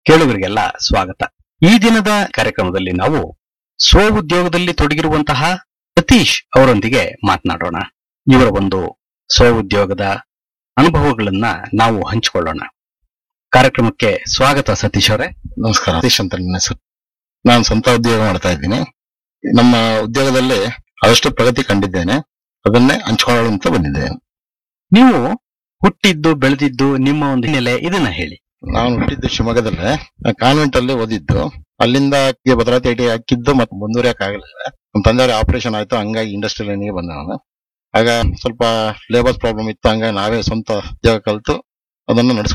ಕೇಳುಗರಿಗೆಲ್ಲ ಸ್ವಾಗತ ಈ ದಿನದ ಕಾರ್ಯಕ್ರಮದಲ್ಲಿ ನಾವು ಸ್ವ ಉದ್ಯೋಗದಲ್ಲಿ ತೊಡಗಿರುವಂತಹ ಸತೀಶ್ ಅವರೊಂದಿಗೆ ಮಾತನಾಡೋಣ ಇವರ ಒಂದು ಸ್ವ ಉದ್ಯೋಗದ ಅನುಭವಗಳನ್ನ ನಾವು ಹಂಚಿಕೊಳ್ಳೋಣ ಕಾರ್ಯಕ್ರಮಕ್ಕೆ ಸ್ವಾಗತ ಸತೀಶ್ ಅವರೇ ನಮಸ್ಕಾರ ಸತೀಶ್ ಅಂತ ನನ್ನ ಹೆಸರು ನಾನು ಸ್ವಂತ ಉದ್ಯೋಗ ಮಾಡ್ತಾ ಇದ್ದೀನಿ ನಮ್ಮ ಉದ್ಯೋಗದಲ್ಲಿ ಆದಷ್ಟು ಪ್ರಗತಿ ಕಂಡಿದ್ದೇನೆ ಅದನ್ನೇ ಹಂಚ್ಕೊಳ್ಳೋಣ ಅಂತ ಬಂದಿದ್ದೇನೆ ನೀವು ಹುಟ್ಟಿದ್ದು ಬೆಳೆದಿದ್ದು ನಿಮ್ಮ ಒಂದು ಹಿನ್ನೆಲೆ ಇದನ್ನ ಹೇಳಿ ನಾನು ಹುಟ್ಟಿದ್ದು ಶಿವಮೊಗ್ಗದಲ್ಲೇ ಕಾನ್ವೆಂಟ್ ಅಲ್ಲಿ ಓದಿದ್ದು ಅಲ್ಲಿಂದ ಅಕ್ಕಿಗೆ ಭದ್ರಾವತಿ ಐಟಿ ಹಾಕಿದ್ದು ಮತ್ತೆ ಮುಂದುವರಿಯಕ್ ಆಗಲಿಲ್ಲ ನಮ್ಮ ತಂದೆಯವ್ರ ಆಪರೇಷನ್ ಆಯ್ತು ಹಂಗಾಗಿ ಇಂಡಸ್ಟ್ರಿಯಲ್ ಲೈನ್ಗೆ ಬಂದೆ ನಾನು ಆಗ ಸ್ವಲ್ಪ ಲೇಬರ್ಸ್ ಪ್ರಾಬ್ಲಮ್ ಇತ್ತು ಹಂಗಾಗಿ ನಾವೇ ಸ್ವಂತ ಉದ್ಯೋಗ ಕಲಿತು ಅದನ್ನು ನಡೆಸ್ಕೊಂಡು